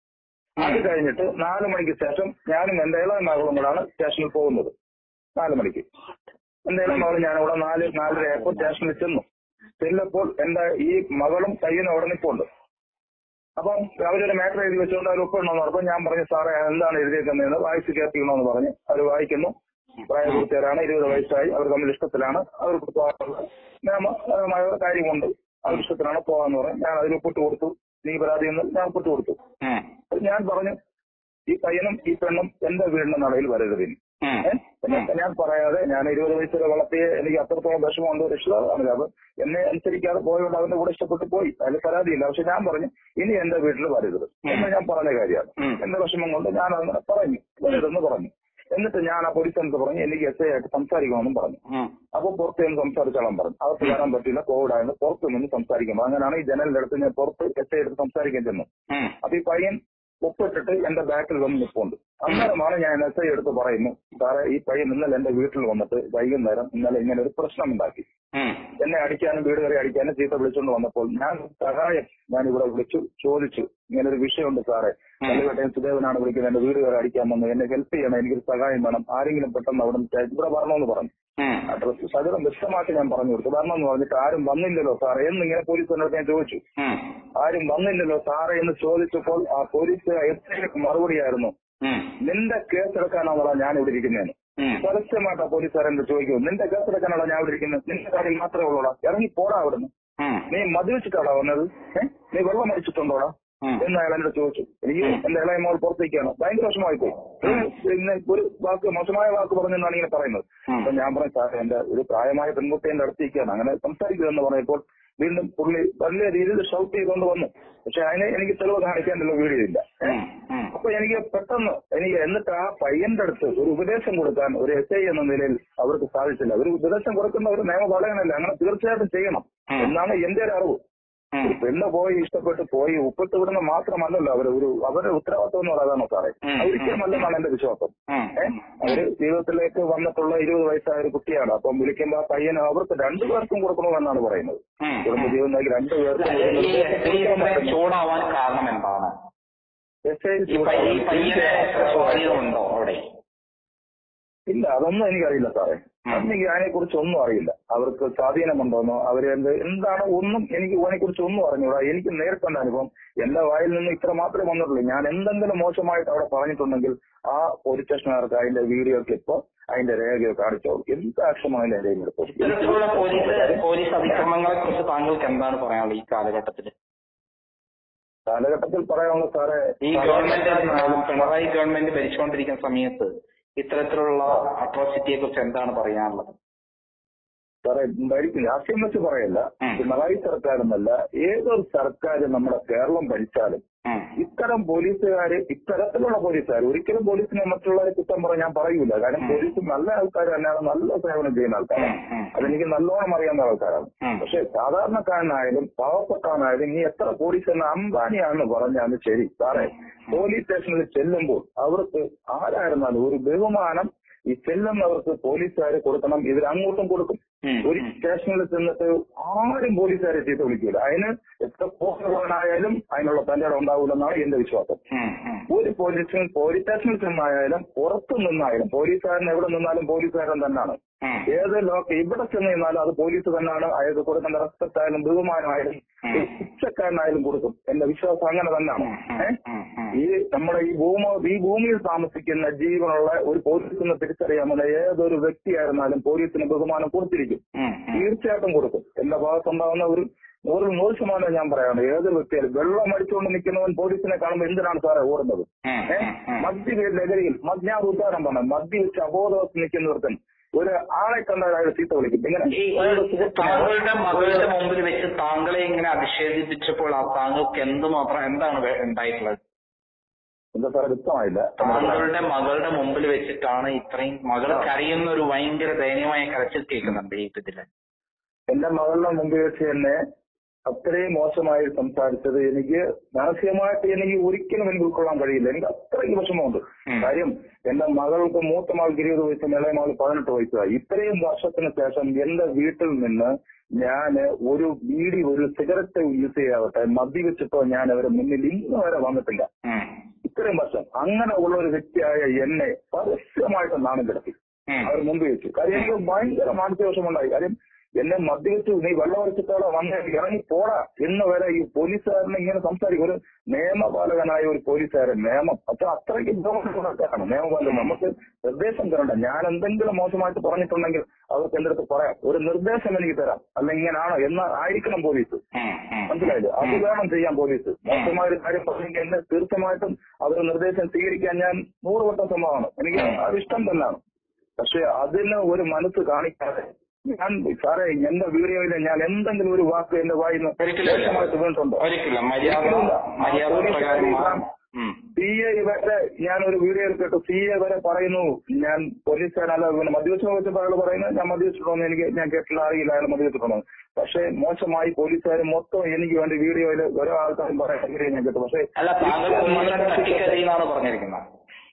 അത് കഴിഞ്ഞിട്ട് നാല് മണിക്ക് ശേഷം ഞാനും എന്റെ ഇളയ മകളും കൂടാണ് സ്റ്റേഷനിൽ പോകുന്നത് നാല് മണിക്ക് എന്റെ ഇളയ മകളും ഞാൻ അവിടെ നാല് നാലര ആയപ്പോൾ സ്റ്റേഷനിൽ ചെന്നു ചെല്ലപ്പോൾ എന്റെ ഈ മകളും കയ്യിന് അവിടെ നിൽപ്പുണ്ട് അപ്പം അവരൊരു മാറ്റർ എഴുതി വെച്ചുകൊണ്ട് അവർ ഒപ്പിടണമെന്ന് പറഞ്ഞപ്പോൾ ഞാൻ പറഞ്ഞു സാറേ എന്താണ് എഴുതിയേക്കുന്നതെന്ന് വായിച്ച് കേൾപ്പിക്കണമെന്ന് പറഞ്ഞ് അവർ വായിക്കുന്നു പ്രായപൂർത്തിയരാണ് ഇരുപത് വയസ്സായി അവർ തമ്മിൽ ഇഷ്ടത്തിലാണ് അവർക്ക് പോകാനുള്ള നിയമപരമായ കാര്യമുണ്ട് അവർ ഇഷ്ടത്തിലാണ് പോകാന്ന് പറഞ്ഞു ഞാൻ അതിൽ ഒപ്പിട്ട് കൊടുത്തു നീ പരാതി എന്ന് ഞാൻ ഒപ്പിട്ട് കൊടുത്തു ഉം. അപ്പോൾ ഞാൻ പറഞ്ഞു ഈ പയ്യനും ഈ പെണ്ണും എന്റെ വീടിന്റെ നടയിൽ വരരുത് ഇനി ഉം. ഏ? എന്നൊക്കെ ഞാൻ പറയാതെ ഞാൻ ഇരുപത് വയസ്സ് വരെ വളർത്തിയ എനിക്ക് അത്രത്തോളം വിഷമമുണ്ട് രക്ഷിതാവാണ് അപ്പൊ എന്നെ അനുസരിക്കാതെ പോയതുകൊണ്ട് അവന്റെ കൂടെ ഇഷ്ടപ്പെട്ട് പോയി അതിൽ പരാതിയില്ല പക്ഷെ ഞാൻ പറഞ്ഞു ഇനി എന്റെ വീട്ടിൽ വരരുത് എന്ന് ഞാൻ പറഞ്ഞ കാര്യമാണ് ഉം. എന്റെ വിഷമം കൊണ്ട് ഞാൻ അങ്ങനെ പറഞ്ഞു വരരുതെന്ന് പറഞ്ഞു എന്നിട്ട് ഞാൻ ആ പോലീസ് സ്ഥാനത്ത് പറഞ്ഞു എനിക്ക് എസ് ഐ ആയിട്ട് സംസാരിക്കണമെന്നും പറഞ്ഞു ഉം. അപ്പൊ പുറത്ത് നിന്ന് സംസാരിച്ചോളാൻ പറഞ്ഞു അകത്ത് വരാൻ പറ്റില്ല കോവിഡ് ആയതുകൊണ്ട് പുറത്ത് നിന്ന് സംസാരിക്കുമ്പോൾ അങ്ങനെയാണ് ഈ ജനലിന്റെ അടുത്ത് ഞാൻ പുറത്ത് എസ് ഐ എടുത്ത് സംസാരിക്കാൻ ചെന്നു ഉം. അപ്പൊ ഈ പയ്യൻ ഒപ്പിട്ടിട്ട് എന്റെ ബാക്കിൽ വന്ന് നിൽപ്പുണ്ട് അന്നേരമാണ് ഞാൻ എസ് ഐ എടുത്ത് പറയുന്നു സാറേ ഈ പയ്യൻ ഇന്നലെ എന്റെ വീട്ടിൽ വന്നിട്ട് വൈകുന്നേരം ഇന്നലെ ഇങ്ങനെ ഒരു പ്രശ്നം ഉണ്ടാക്കി ഉം. എന്നെ അടിക്കാനും വീട് കയറി അടിക്കാനും ചീത്ത വിളിച്ചുകൊണ്ട് വന്നപ്പോൾ ഞാൻ സഹായം ഞാൻ ഇവിടെ വിളിച്ചു ചോദിച്ചു ഇങ്ങനെ ഒരു വിഷയമുണ്ട് സാറേ കല്ലുകട്ടയും സുദേവനാണ് വിളിക്കുന്നത് എന്റെ വീട് കയറി അടിക്കാൻ വന്നു എന്നെ ഹെൽപ്പ് ചെയ്യണം എനിക്കൊരു സഹായം വേണം ആരെങ്കിലും പെട്ടെന്ന് അവിടെ നിന്ന് ഇവിടെ വരണമെന്ന് പറഞ്ഞു ഉം. അഡ്രസ് സകലം വ്യക്തമായിട്ട് ഞാൻ പറഞ്ഞു കൊടുത്തു വരണമെന്ന് പറഞ്ഞിട്ട് ആരും വന്നില്ലല്ലോ സാറേ എന്ന് ഇങ്ങനെ പോലീസിനോട് ഞാൻ ചോദിച്ചു ഉം. ആരും വന്നില്ലല്ലോ സാറേ എന്ന് ചോദിച്ചപ്പോൾ ആ പോലീസ് എത്രയൊക്കെ മറുപടിയായിരുന്നു ഉം. നിന്റെ കേസെടുക്കാനാണോ ഞാൻ ഇവിടെ ഇരിക്കുന്നതെന്ന് ഉം. പരസ്യമായിട്ട് ആ പോലീസുകാരൻ ചോദിക്കും നിന്റെ കേസെടുക്കാനാണോ ഞാൻ ഇവിടെ ഇരിക്കുന്നത് നിന്റെ കാര്യം മാത്രമേ ഉള്ളൂടാ ഇറങ്ങി പോടാ അവിടുന്ന് ഉം. നീ മദ്യവെച്ചിട്ടാടാ വന്നത് ഏ? നീ വെള്ളം അടിച്ചിട്ടുണ്ടോടാ ഉം. എന്ന് അയാൾ എന്നോട് ചോദിച്ചു എനിക്ക് എന്റെ ഇളയ മോൾ പുറത്തേക്കാണ് ഭയങ്കര വിഷമമായി പോയി പിന്നെ ഒരു വാക്ക് മോശമായ വാക്ക് പറഞ്ഞെന്നാണ് ഇങ്ങനെ പറയുന്നത് ഉം. അപ്പൊ ഞാൻ പറഞ്ഞു സാർ എന്റെ ഒരു പ്രായമായ പെൺകുട്ടി എന്റെ അടുത്തേക്കാണ് അങ്ങനെ സംസാരിക്കുമെന്ന് പറഞ്ഞപ്പോൾ വീണ്ടും പുള്ളി വലിയ രീതിയിൽ ഷൗട്ട് ചെയ്തുകൊണ്ട് വന്നു പക്ഷെ അതിന് എനിക്ക് തെളിവ് കാണിക്കാനുള്ള വീഡിയോ ഇല്ല ഏ? ഉം. ഉം. അപ്പൊ എനിക്ക് പെട്ടെന്ന് എനിക്ക് എന്നിട്ട് ആ പയ്യന്റെ അടുത്ത് ഒരു ഉപദേശം കൊടുക്കാൻ ഒരു എസ് ഐ എന്ന നിലയിൽ അവർക്ക് സാധിച്ചില്ല ഒരു ഉപദേശം കൊടുക്കുന്ന ഒരു നിയമപാലകനല്ല അങ്ങനെ തീർച്ചയായിട്ടും ചെയ്യണം ഉം. എന്നാണ് എന്റെ ഒരു അറിവ് ഉം. ഒരു പെണ്ണ് പോയി ഇഷ്ടപ്പെട്ട് പോയി ഉപ്പിട്ട് വിടുന്ന മാത്രമല്ലല്ലോ അവര് ഒരു അവരുടെ ഉത്തരവാദിത്വം എന്ന് പറയുന്നതാണോ സാറേ ഉം. ഒരിക്കലും അല്ലെന്നാണ് എന്റെ വിശ്വാസം ഉം. ഏഹ് അവര് ജീവിതത്തിലേക്ക് വന്നിട്ടുള്ള ഇരുപത് വയസ്സായ ഒരു കുട്ടിയാണ് അപ്പം വിളിക്കുമ്പോ ആ പയ്യന് അവർക്ക് രണ്ടുപേർക്കും കൊടുക്കണമെന്നാണ് പറയുന്നത് ഉം. കുടുംബ ജീവിതത്തിൽ രണ്ടുപേർക്കും ഈ ഈ ഇത്രയും ചൂടാവാൻ കാരണം എന്താണ് എസ് ഐ ഈ പയ്യ- ഈ പയ്യനെ സ്വാധീനമുണ്ടോ അവിടെ ഇല്ല അതൊന്നും എനിക്കറിയില്ല സാറേ അതെനിക്ക് അതിനെ കുറിച്ച് ഒന്നും അറിയില്ല അവർക്ക് സ്വാധീനമുണ്ടോന്നോ അവര് എന്ത് എന്താണ് ഒന്നും എനിക്ക് അതിനെ കുറിച്ച് ഒന്നും അറിഞ്ഞൂടാ എനിക്ക് നേരിട്ടുള്ള അനുഭവം എന്റെ വായിൽ നിന്ന് ഇത്ര മാത്രമേ വന്നിട്ടുള്ളൂ ഞാൻ എന്തെങ്കിലും മോശമായിട്ട് അവിടെ പറഞ്ഞിട്ടുണ്ടെങ്കിൽ ആ പോലീസ് സ്റ്റേഷനുകാർക്ക് അതിന്റെ വീഡിയോ ക്ലിപ്പോ അതിന്റെ രേഖയോ കാണിച്ചോ എന്ത് ആക്ഷമായാലും എന്റെ കയ്യിൽ എടുത്തു ഇത്തരത്തിലുള്ള പോലീസ് പോലീസ് അതിക്രമങ്ങളെ കുറിച്ച് താങ്കൾക്ക് എന്താണ് പറയാനുള്ളത് ഈ കാലഘട്ടത്തിൽ കാലഘട്ടത്തിൽ പറയാനുള്ള സാറേ ഈ ഗവൺമെന്റ് പിണറായി ഗവൺമെന്റ് ഭരിച്ചുകൊണ്ടിരിക്കുന്ന സമയത്ത് ഇത്തരത്തിലുള്ള അട്രോസിറ്റിയെ കുറിച്ച് എന്താണ് പറയാനുള്ളത് സാറേ ഭരിക്കും രാഷ്ട്രീയം വെച്ച് പറയല്ല ഉം. പിണറായി സർക്കാരെന്നല്ല ഏതൊരു സർക്കാർ നമ്മുടെ കേരളം ഭരിച്ചാലും ഉം. ഇത്തരം പോലീസുകാര് ഇത്തരത്തിലുള്ള പോലീസുകാർ ഒരിക്കലും പോലീസിനെ മറ്റുള്ളവരെ കുറ്റം പറയാൻ ഞാൻ പറയൂല കാരണം പോലീസ് നല്ല ആൾക്കാർ തന്നെയാണ് നല്ല സേവനം ചെയ്യുന്ന ആൾക്കാരാണ് ഉം, ഉം. അതെനിക്ക് നല്ലോണം അറിയാവുന്ന ആൾക്കാരാണ് ഉം. പക്ഷെ സാധാരണക്കാരനായാലും പാവപ്പെട്ടവനായാലും ഇനി എത്ര പോലീസ് എന്ന അംബാനിയാണെന്ന് പറഞ്ഞാലും ശരി സാറേ പോലീസ് സ്റ്റേഷനിൽ ചെല്ലുമ്പോൾ അവർക്ക് ആരായിരുന്നാലും ഒരു ബഹുമാനം ഈ ചെല്ലുന്നവർക്ക് പോലീസുകാർ കൊടുക്കണം ഇവർ അങ്ങോട്ടും കൊടുക്കും ഉം. ഒരു സ്റ്റേഷനിൽ ചെന്നിട്ട് ആരും പോലീസുകാരെ ചീത്ത വിളിക്കില്ല അതിന് എത്ര പോസ്റ്ററുകളായാലും അതിനുള്ള തന്റെ ഇടം ഉണ്ടാവില്ലെന്നാണ് എന്റെ വിശ്വാസം ഉം, ഉം. ഒരു പോലീസിൽ പോലീസ് സ്റ്റേഷനിൽ ചെന്നായാലും പുറത്തു നിന്നായാലും പോലീസുകാരൻ എവിടെ നിന്നാലും പോലീസുകാരൻ തന്നെയാണ് ഉം. ഏത് ലോക്ക് ഇവിടെ ചെന്ന് നിന്നാലും അത് പോലീസ് തന്നെയാണ് അയാൾക്ക് കൊടുക്കുന്ന റെസ്പെക്ട് ആയാലും ബഹുമാനമായാലും ഉം. ശിക്ഷക്കാരനായാലും കൊടുക്കും എന്റെ വിശ്വാസം അങ്ങനെ തന്നെയാണ് ഏഹ് ഉം, ഉം. ഈ നമ്മുടെ ഈ ഭൂമി ഈ ഭൂമിയിൽ താമസിക്കുന്ന ജീവനുള്ള ഒരു പോലീസിനെ തിരിച്ചറിയാമെന്ന ഏതൊരു വ്യക്തിയായിരുന്നാലും പോലീസിന് ബഹുമാനം കൊടുത്തിരിക്കും ഉം, ഉം. തീർച്ചയായിട്ടും കൊടുക്കും എന്റെ ഭാഗത്തുണ്ടാകുന്ന ഒരു നൂറ് നൂറ് ശതമാനം ഞാൻ പറയാണ് ഏതൊരു വ്യക്തിയാലും വെള്ളം അടിച്ചുകൊണ്ട് നിൽക്കുന്നവൻ പോലീസിനെ കാണുമ്പോൾ എന്തിനാണ് സാറേ ഓടുന്നത് ഉം, ഏഹ് ഉം, ഉം. മദ്യ ലഹരിയിൽ മദ്യ ഞാൻ ഉദാഹരണം പറഞ്ഞു മദ്യ വെച്ച് അബോധവസ്ഥ നിൽക്കുന്നവർക്കൻ ഒരു ആളെ കണ്ടാൽ അയാൾ ചീത്ത വിളിക്കും ഇങ്ങനെ ഈ അയാളുടെ ഈ സുഹൃത്തിനെ- താങ്കളുടെ മകളുടെ മുമ്പിൽ വെച്ച് താങ്കളെ ഇങ്ങനെ അധിക്ഷേപിച്ചപ്പോൾ ആ താങ്കൾക്ക് എന്തുമാത്രം എന്താണ് വേ- ഉണ്ടായിട്ടുള്ളത് എന്താ സാറേ വ്യക്തമായില്ല താങ്കളുടെ മകളുടെ മുമ്പിൽ വെച്ചിട്ടാണ് ഇത്രയും മകൾ കരയുന്ന ഒരു ഭയങ്കര ദയനീയമായ കരച്ചിൽ കേൾക്കുന്നുണ്ട് ഈ ഇതില് എന്റെ മകളുടെ മുമ്പിൽ വെച്ച് തന്നെ അത്രയും മോശമായി സംസാരിച്ചത് എനിക്ക് മാനസികമായിട്ട് എനിക്ക് ഒരിക്കലും എനിക്ക് ഉൾക്കൊള്ളാൻ കഴിയില്ല എനിക്ക് അത്രയും വിഷമമുണ്ട് ഉം. കാര്യം എന്റെ മകൾക്ക് മൂത്ത മകൾക്ക് ഇരുപത് വയസ്സും ഇളയ മകൾ പതിനെട്ട് വയസ്സായി ഇത്രയും വർഷത്തിന് ശേഷം എന്റെ വീട്ടിൽ നിന്ന് ഞാന് ഒരു ബീഡി ഒരു സിഗരറ്റ് യൂസ് ചെയ്യാവട്ടെ മദ്യവെച്ചിട്ടോ ഞാൻ അവരെ മുന്നിൽ ഇന്ന് വരെ വന്നിട്ടില്ല ഉം. ഇത്രയും വർഷം അങ്ങനെ ഉള്ള ഒരു വ്യക്തിയായ എന്നെ പരസ്യമായിട്ട് നാണം കിടത്തി ഉം. അവർ മുമ്പ് വെച്ചു കാര്യം എനിക്ക് ഭയങ്കര മാനസികവശമുണ്ടായി കാര്യം എന്നെ മദ്യവെച്ചു നീ വെള്ളം ഒഴിച്ചിട്ടോടെ വന്ന് ഇറങ്ങി പോടാ എന്ന് വരെ ഈ പോലീസുകാരനെ ഇങ്ങനെ സംസാരിക്കും ഒരു നിയമപാലകനായ ഒരു പോലീസുകാരൻ നിയമം അപ്പൊ അത്രയ്ക്ക് ബഹുമാനമാണ് നിയമപാലകൻ നമുക്ക് നിർദ്ദേശം തരണ്ട ഞാൻ എന്തെങ്കിലും മോശമായിട്ട് പറഞ്ഞിട്ടുണ്ടെങ്കിൽ അവർക്ക് എന്റെ അടുത്ത് പറയാം ഒരു നിർദ്ദേശം എനിക്ക് തരാം അല്ല ഇങ്ങനാണോ എന്ന് ആയിരിക്കണം പോലീസ് ഉം, ഉം. മനസ്സിലായില്ലേ അത് വേണം ചെയ്യാൻ പോലീസ് മോശമായ ഒരു കാര്യം പറഞ്ഞെങ്കിൽ എന്നെ തീർച്ചയായിട്ടും അവർ നിർദ്ദേശം സ്വീകരിക്കാൻ ഞാൻ നൂറ് വട്ടം സമ്മതമാണ് എനിക്ക് അത് ഇഷ്ടം തന്നെയാണ് പക്ഷെ അതിന് ഒരു മനസ്സ് കാണിക്കാതെ ഞാൻ സാറേ എന്റെ വീഡിയോയിൽ ഞാൻ എന്തെങ്കിലും ഒരു വാക്ക് എന്റെ വായിന്ന് ഒരിക്കലും ഇല്ല. മോശമായിട്ട് വീണിട്ടുണ്ടോ ഒരിക്കലും മര്യാദ ഒരിക്കലുമില്ല. മര്യാദ പോലീസ് പ്രകാരം അറിയിക്കാം. ഉം. സി എ വരെ ഞാൻ ഒരു വീഡിയോയിൽ കേട്ടു സി എ വരെ പറയുന്നു ഞാൻ പോലീസുകാരല്ല പിന്നെ മദ്യവെച്ചിനെ വെച്ചപ്പോൾ അയാൾ പറയുന്നത് ഞാൻ മദ്യവെച്ചിട്ടുണ്ടോ എനിക്ക് ഞാൻ കേട്ടില്ല അറിയില്ല അയാൾ മദ്യവെച്ചിട്ടുണ്ടോ പക്ഷെ മോശമായി പോലീസുകാർ മൊത്തം എനിക്ക് വേണ്ടി വീഡിയോയിൽ ഓരോ ആൾക്കാരും പറയാൻ വീഡിയോ ഞാൻ കേട്ടു പക്ഷെ അല്ല താങ്കൾ പോലീസിനെ തട്ടിക്കറിയെന്നാണ് പറഞ്ഞിരിക്കുന്നത്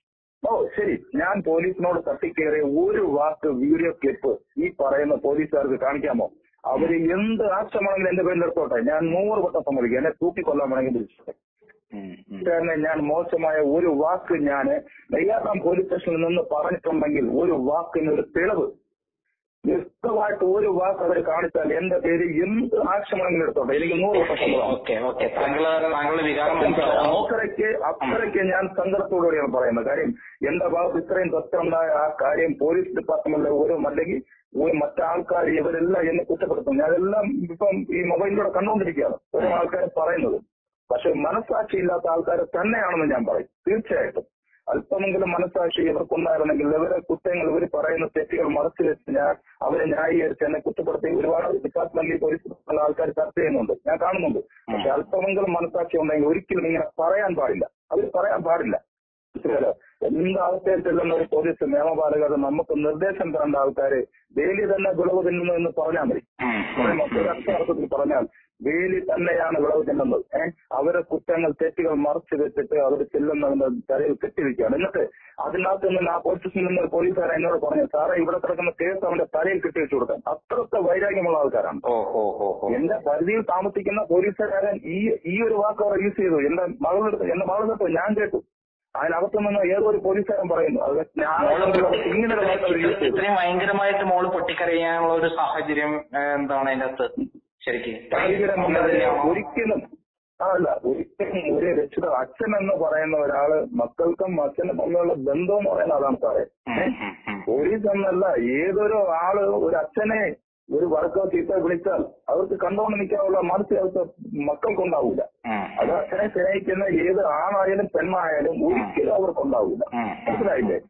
ഓ ശരി ഞാൻ പോലീസിനോട് തട്ടിക്കേറിയ ഒരു വാക്ക് വീഡിയോ ക്ലിപ്പ് ഈ പറയുന്ന പോലീസുകാർക്ക് കാണിക്കാമോ അവര് എന്ത് ആക്ഷമാണെങ്കിലും എന്റെ പേരിൽ എടുത്തോട്ടെ ഞാൻ നൂറ് വട്ടം സമ്മതിക്കും എന്നെ തൂക്കിക്കൊല്ലാൻ വേണമെങ്കിൽ വിളിച്ചോട്ടെ ഉം, ഉം. തന്നെ ഞാൻ മോശമായ ഒരു വാക്ക് ഞാൻ നെയ്യാറാം പോലീസ് സ്റ്റേഷനിൽ നിന്ന് പറഞ്ഞിട്ടുണ്ടെങ്കിൽ ഒരു വാക്കിന് ഒരു തെളിവ് വ്യക്തമായിട്ട് ഒരു വാക്ക് അവർ കാണിച്ചാൽ എന്റെ പേര് എന്ത് ആക്ഷമാണെങ്കിലും എടുത്തോട്ടെ എനിക്ക് നൂറ് വട്ടം സമ്മതമാണ് ഓക്കെ ഓക്കെ താങ്കള് താങ്കളുടെ വികാരം മനസ്സിലാവുന്നു അത്രയ്ക്ക് അത്രയ്ക്ക് ഞാൻ സങ്കടത്തോടുകൂടിയാണ് പറയുന്നത് കാര്യം എന്റെ ഭാഗത്ത് ഇത്രയും സത്യമുണ്ടായ ആ കാര്യം പോലീസ് ഡിപ്പാർട്ട്മെന്റിലെ ഓരോ അല്ലെങ്കിൽ ഒരു മറ്റാൾക്കാർ ഇവരെല്ലാം എന്നെ കുറ്റപ്പെടുത്തും ഞാനെല്ലാം ഇപ്പം ഈ മൊബൈലിലൂടെ കണ്ടുകൊണ്ടിരിക്കുകയാണ് ഓരോ ആൾക്കാർ പറയുന്നത് പക്ഷെ മനസ്സാക്ഷി ഇല്ലാത്ത ആൾക്കാർ തന്നെയാണെന്ന് ഞാൻ പറയും തീർച്ചയായിട്ടും അല്പമെങ്കിലും മനസ്സാക്ഷി ഇവർക്കുണ്ടായിരുന്നെങ്കിൽ ഇവരെ കുറ്റങ്ങൾ ഇവർ പറയുന്ന തെറ്റുകൾ മറച്ചു വെച്ച് ഞാൻ അവരെ ന്യായീകരിച്ച് എന്നെ കുറ്റപ്പെടുത്തി ഒരുപാട് ഡിപ്പാർട്ട്മെന്റിൽ പോലീസ് ആൾക്കാർ ചർച്ച ചെയ്യുന്നുണ്ട് ഞാൻ കാണുന്നുണ്ട് പക്ഷെ അല്പമെങ്കിലും മനസ്സാക്ഷി ഉണ്ടെങ്കിൽ ഒരിക്കലും ഇങ്ങനെ പറയാൻ പാടില്ല അവർ പറയാൻ പാടില്ല മനസ്സിലായോ എന്ത് അവസ്ഥയിൽ ചെല്ലുന്ന ഒരു പോലീസ് നിയമപാലകർ നമുക്ക് നിർദ്ദേശം തരേണ്ട ആൾക്കാര് വേലി തന്നെ വിളവ് തിന്നുന്നു എന്ന് പറഞ്ഞാൽ മതി ഉം, ഉം, മറ്റൊരു അർത്ഥത്തിൽ പറഞ്ഞാൽ വേലി തന്നെയാണ് വിളവ് തിന്നുന്നത് ഏഹ് അവരെ കുറ്റങ്ങൾ തെറ്റുകൾ മറച്ചു വെച്ചിട്ട് അവർ ചെല്ലുന്നതിന്റെ തലയിൽ കെട്ടിവെക്കുകയാണ് എന്നിട്ട് അതിനകത്ത് നിന്ന് ആ പോലീസിൽ നിന്ന് ഒരു പോലീസുകാരൻ എന്നോട് പറഞ്ഞു സാറേ ഇവിടെ കിടക്കുന്ന കേസ് അവന്റെ തലയിൽ കെട്ടിവെച്ചു കൊടുക്കാൻ അത്രത്തെ വൈരാഗ്യമുള്ള ആൾക്കാരാണ് ഓ ഓ ഓ ഓ എന്റെ പരിധിയിൽ താമസിക്കുന്ന പോലീസുകാരൻ ഈ ഈ ഒരു വാക്ക് അവർ യൂസ് ചെയ്തു എന്റെ മകളുടെ എന്റെ മകളുടെ ഞാൻ കേട്ടു അതിനകത്ത് നിന്ന് ഏതോ ഒരു പോലീസുകാരൻ പറയുന്നു അത് ഞാൻ ഇങ്ങനെ ഒരു വാക്ക് അവർ യൂസ് ചെയ്തു ഇത്രയും ഭയങ്കരമായിട്ട് മോള് പൊട്ടിക്കരയാനുള്ള ഒരു സാഹചര്യം ഏ, എന്താണ് അതിന്റെ അകത്ത് ശരിക്കും ഭയങ്കരമായ ഒരിക്കലും ആ, അല്ല ഒരിക്കലും ഒരു രക്ഷിത അച്ഛൻ എന്ന് പറയുന്ന ഒരാള് മക്കൾക്കും അച്ഛനും തമ്മിലുള്ള ബന്ധം എന്ന് പറയുന്നത് അതാണ് സാറേ ഉം, ഉം, ഉം. പോലീസ് എന്നല്ല ഏതൊരു ആള് ഒരു അച്ഛനെ ഒരു വർക്കോ ചീത്ത വിളിച്ചാൽ അവർക്ക് കണ്ടുകൊണ്ട് നിൽക്കാനുള്ള മാനസികാവസ്ഥ മക്കൾക്കുണ്ടാവില്ല ഉം, അത് അച്ഛനെ സ്നേഹിക്കുന്ന ഏത് ആണായാലും പെണ്ണായാലും ഒരിക്കലും അവർക്കുണ്ടാവില്ല ഉം, ഉം. മനസ്സിലായില്ലേ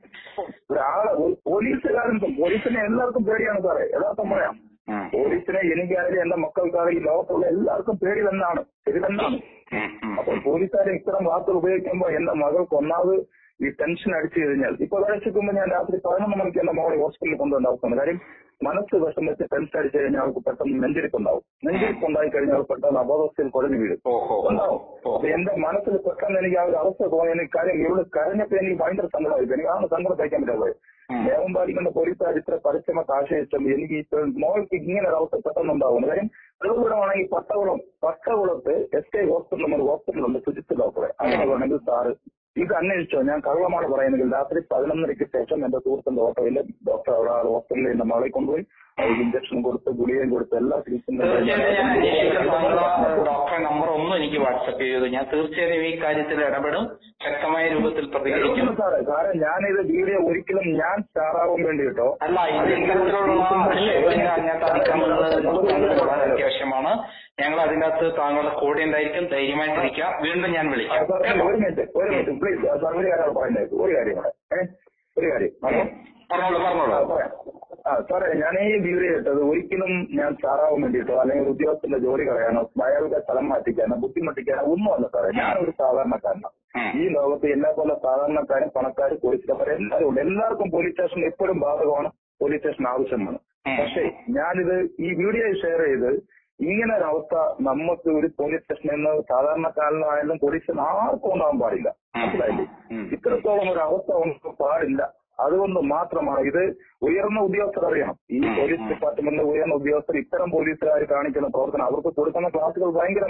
ഒരാളെ ഒരു പോലീസുകാരൻ പോലീസിനെ എല്ലാവർക്കും പേടിയാണ് സാറേ യഥാർത്ഥം പറയാം ഉം, പോലീസിനെ എനിക്കായാലും എന്റെ മക്കൾക്കായാലും ഈ ലോകത്തുള്ള എല്ലാവർക്കും പേടി തന്നെയാണ് ശരി തന്നെയാണ് ഉം, ഉം. അപ്പോൾ പോലീസുകാരെ ഇത്തരം വാക്കുകൾ ഉപയോഗിക്കുമ്പോൾ എന്റെ മകൾക്ക് ഒന്നാമത് ഈ ടെൻഷൻ അടിച്ചു കഴിഞ്ഞാൽ ഇപ്പൊ ഒരാഴ്ചക്കുമ്പോ ഞാൻ രാത്രി പതിനൊന്ന് മണിക്ക് എന്റെ മകളെ ഹോസ്പിറ്റലിൽ കൊണ്ടുവന്ന അവസ്ഥയാണ് കാര്യം മനസ്സ് വിഷമിച്ച് ടെൻഷൻ അടിച്ചു കഴിഞ്ഞാൽ അവർക്ക് പെട്ടെന്ന് നെഞ്ചിരിപ്പുണ്ടാവും നെഞ്ചിരിപ്പുണ്ടായി കഴിഞ്ഞാൽ പെട്ടെന്ന് അബോധത്തിൽ കുഴഞ്ഞു വീഴും ഓ ഓ ഓ. ഉണ്ടാവും ഓ. അപ്പൊ എന്റെ മനസ്സിൽ പെട്ടെന്ന് എനിക്ക് ആ ഒരു അവസ്ഥ തോന്നി എനിക്ക് കാര്യം ഇവിടെ കരഞ്ഞപ്പോ എനിക്ക് ഭയങ്കര സങ്കടമായി എനിക്ക് ആ സങ്കടം സഹിക്കാൻ പറ്റാതെ പോയി ഉം. നിയമം പാലിക്കുന്ന പോലീസുകാർ ഇത്ര പരിശ്രമത്തെ ആശ്രയിച്ചും എനിക്ക് ഇത്ര മോൾക്ക് ഇങ്ങനെ ഒരു അവസ്ഥ പെട്ടെന്നുണ്ടാവുന്നു കാര്യം തിരുവനന്തപുരമാണെങ്കിൽ പട്ടകുളം പട്ടകുളത്ത് എസ് കെ ഹോസ്പിറ്റൽ ഒരു ഹോസ്പിറ്റലുണ്ട് സുജിത്ത് ഡോക്ടറെ അങ്ങനെ വേണമെങ്കിൽ സാറ് ഇത് അന്വേഷിച്ചോ ഞാൻ കള്ളമാണ് പറയുന്നെങ്കിൽ രാത്രി പതിനൊന്നരയ്ക്ക് ശേഷം എന്റെ സുഹൃത്തിന്റെ ഓട്ടോയിൽ ഡോക്ടർ അവിടെ ആ ഹോസ്പിറ്റലിൽ എന്റെ മകളെ കൊണ്ടുപോയി അവർക്ക് ഇഞ്ചക്ഷൻ കൊടുത്ത് ഗുളികയും കൊടുത്ത് എല്ലാ തീർച്ചയായിട്ടും ഞാൻ അന്വേഷിക്കാൻ താങ്കളുടെ ചികിത്സയും ഡോക്ടറെ നമ്പർ ഒന്നും എനിക്ക് വാട്സപ്പ് ചെയ്തു ഞാൻ തീർച്ചയായും ഈ കാര്യത്തിൽ ഇടപെടും ശക്തമായ രൂപത്തിൽ പ്രതികരിക്കും ഒരിക്കലും സാറേ സാറേ ഞാനിത് വീഡിയോ ഒരിക്കലും ഞാൻ സ്റ്റാറാവാൻ വേണ്ടി കേട്ടോ അല്ല ഇതിനുള്ള ഷെയറിംഗ് അതിനകത്ത് അടക്കാമെന്നത് വളരെ അത്യാവശ്യമാണ് ഞങ്ങൾ അതിനകത്ത് താങ്കളുടെ കൂടെ ഉണ്ടായിരിക്കും ധൈര്യമായിട്ടിരിക്കാം വീണ്ടും ഞാൻ ആ, വിളിക്കാം സാർ, ഒരു മിനിറ്റ് ഒരു മിനിറ്റ് പ്ലീസ് സാർ ഒരു കാര്യം പറയുന്നത് ഒരു കാര്യം കൂടെ ഏഹ് ഒരു കാര്യം ഹലോ പറഞ്ഞോളൂ ആ, പറഞ്ഞോളൂ പറയാം ആ സാറേ ഞാൻ ഈ വീഡിയോ ഇട്ടത് ഒരിക്കലും ഞാൻ സാറാവാൻ വേണ്ടിയിട്ടോ അല്ലെങ്കിൽ ഒരു ഉദ്യോഗസ്ഥന്റെ ജോലി കളയാനോ അയാളുടെ സ്ഥലം മാറ്റിക്കാനോ ബുദ്ധിമുട്ടിക്കാനോ ഒന്നുമല്ല സാറേ ഞാനൊരു സാധാരണക്കാരനാണ് ഉം. ഈ ലോകത്ത് എന്നെ പോലെ സാധാരണക്കാരും പണക്കാരും പോലീസുകാരും എല്ലാവരും ഉണ്ട് എല്ലാവർക്കും പോലീസ് സ്റ്റേഷൻ എപ്പോഴും ബാധകമാണ് പോലീസ് സ്റ്റേഷൻ ആവശ്യമാണ് ഉം. പക്ഷേ ഞാനിത് ഈ വീഡിയോ ഷെയർ ചെയ്ത് ഇങ്ങനെ ഒരു അവസ്ഥ നമുക്ക് ഒരു പോലീസ് സ്റ്റേഷനിൽ നിന്ന് സാധാരണക്കാരനായാലും പോലീസിന് ആർക്കും ഉണ്ടാവാൻ പാടില്ല മനസ്സിലായില്ലേ ഉം. ഇത്രത്തോളം ഒരു അവസ്ഥ നമുക്ക് പാടില്ല അതുകൊണ്ട് മാത്രമാണ് ഇത് ഉയർന്ന ഉദ്യോഗസ്ഥർ അറിയണം ഈ ഉം, പോലീസ് ഉം. ഡിപ്പാർട്ട്മെന്റിലെ ഉയർന്ന ഉദ്യോഗസ്ഥർ ഇത്തരം പോലീസുകാർ കാണിക്കുന്ന പ്രവർത്തനം അവർക്ക് കൊടുക്കുന്ന ക്ലാസുകൾ ഭയങ്കരമാണ്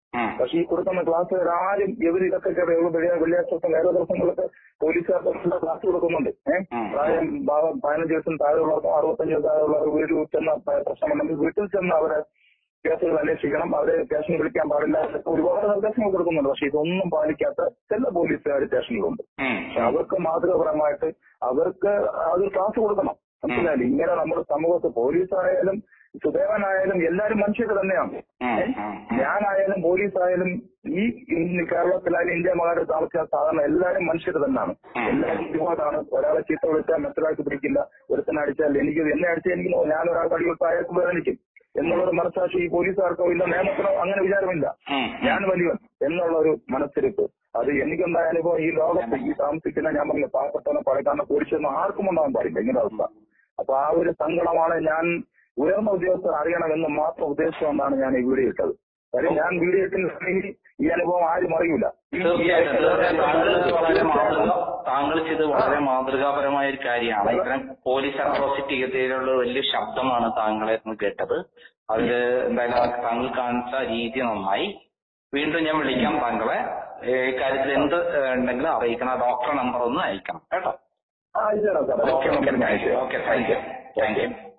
ഉം. പക്ഷെ ഈ കൊടുക്കുന്ന ക്ലാസ്സുകാർ ആരും ഇവർ ഇതൊക്കെ കേട്ടോ വെള്ളിയാഴ്ച ദിവസം വേറെ ദിവസങ്ങളൊക്കെ പോലീസുകാർക്ക് ക്ലാസ് കൊടുക്കുന്നുണ്ട് ഏഹ് ഉം. പ്രായം ഭാഗം പതിനഞ്ച് ദിവസം താഴെയുള്ളവർക്കും അറുപത്തഞ്ച് ദിവസം താഴെയുള്ളവർ വീട്ടിൽ ചെന്ന പ്രശ്നമുണ്ടെങ്കിൽ വീട്ടിൽ ചെന്ന് അവരെ കേസുകൾ അന്വേഷിക്കണം അവരെ സ്റ്റേഷനിൽ വിളിക്കാൻ പാടില്ല എന്നൊക്കെ ഒരുപാട് നിർദ്ദേശങ്ങൾ കൊടുക്കുന്നുണ്ട് പക്ഷെ ഇതൊന്നും പാലിക്കാത്ത ചില പോലീസുകാർ സ്റ്റേഷനിലുണ്ട് ഉം. പക്ഷെ അവർക്ക് മാതൃകപരമായിട്ട് അവർക്ക് അത് ക്ലാസ് കൊടുക്കണം മനസ്സിലായില്ലേ ഇങ്ങനെ നമ്മുടെ സമൂഹത്ത് പോലീസായാലും സുദേവനായാലും എല്ലാവരും മനുഷ്യർ തന്നെയാണ് ഉം. ഏ? ഉം. ഞാനായാലും പോലീസായാലും ഈ ഇന്ന് കേരളത്തിലായാലും ഇന്ത്യ മഹാരാജ് താമസിക്കാൻ സാധാരണ എല്ലാവരും മനുഷ്യർ തന്നെയാണ് ഉം. എല്ലാവരും ഇതുപോലാണ് ഒരാളെ ചീത്ത വിളിച്ചാൽ മറ്റൊരാൾക്ക് പിടിക്കില്ല ഒരുത്തനെ അടിച്ചാൽ എനിക്ക് എന്നെ അടിച്ചാൽ എനിക്ക് നോ- ഞാൻ ഒരാൾക്ക് അടി കൊടുത്താൽ അയാൾക്ക് വേദനിക്കും എന്നുള്ളൊരു മനസ്സാക്ഷി ഈ പോലീസുകാർക്കോ ഇല്ല നിയമത്തിനോ അങ്ങനെ വിചാരമില്ല ഉം. ഞാൻ വലിയവൻ എന്നുള്ള ഒരു മനസ്സിരിപ്പ് അത് എനിക്കുണ്ടായ അനുഭവം ഈ ലോകത്ത് ഈ താമസിക്കുന്ന ഞാൻ പറഞ്ഞ പാവപ്പെട്ടവനെ പഴക്കാരനെ പോലീസൊന്നും ആർക്കും ഉണ്ടാവാൻ പാടില്ല ഇങ്ങനെ അവസ്ഥ അപ്പൊ ആ ഒരു സങ്കടമാണ് ഞാൻ ഉയർന്ന ഉദ്യോഗസ്ഥർ അറിയണമെന്ന് മാത്രം ഉദ്ദേശിച്ചുകൊണ്ടാണ് ഞാൻ ഈ വീഡിയോ ഇട്ടത് കാര്യം ഞാൻ വീഡിയോ ഇട്ടില്ലെങ്കിൽ ഈ അനുഭവം ആരും അറിയൂല ഈ- തീർച്ചയായിട്ടും തീർച്ചയായിട്ടും താങ്കൾ ഇത് വളരെ മാതൃക താങ്കൾ ചെയ്ത് വളരെ മാതൃകാപരമായ ഒരു കാര്യമാണ് ഇത്തരം പോലീസ് അട്രോസിറ്റി എതിരെയുള്ള ഒരു വലിയ ശബ്ദമാണ് താങ്കളെ നിന്ന് കേട്ടത് അതിൽ എന്തായാലും താങ്കൾ കാണിച്ച രീതി നന്നായി വീണ്ടും ഞാൻ വിളിക്കാം താങ്കളെ ഏ, ഇക്കാര്യത്തിൽ എന്ത് ഏ, ഉണ്ടെങ്കിലും അറിയിക്കണം ഡോക്ടറെ നമ്പർ ഒന്ന് അയക്കണം കേട്ടോ ആ അയച്ചുതരാം sir okay doctor okay number ഞാൻ അയച്ചുതരാം okay thank you thank U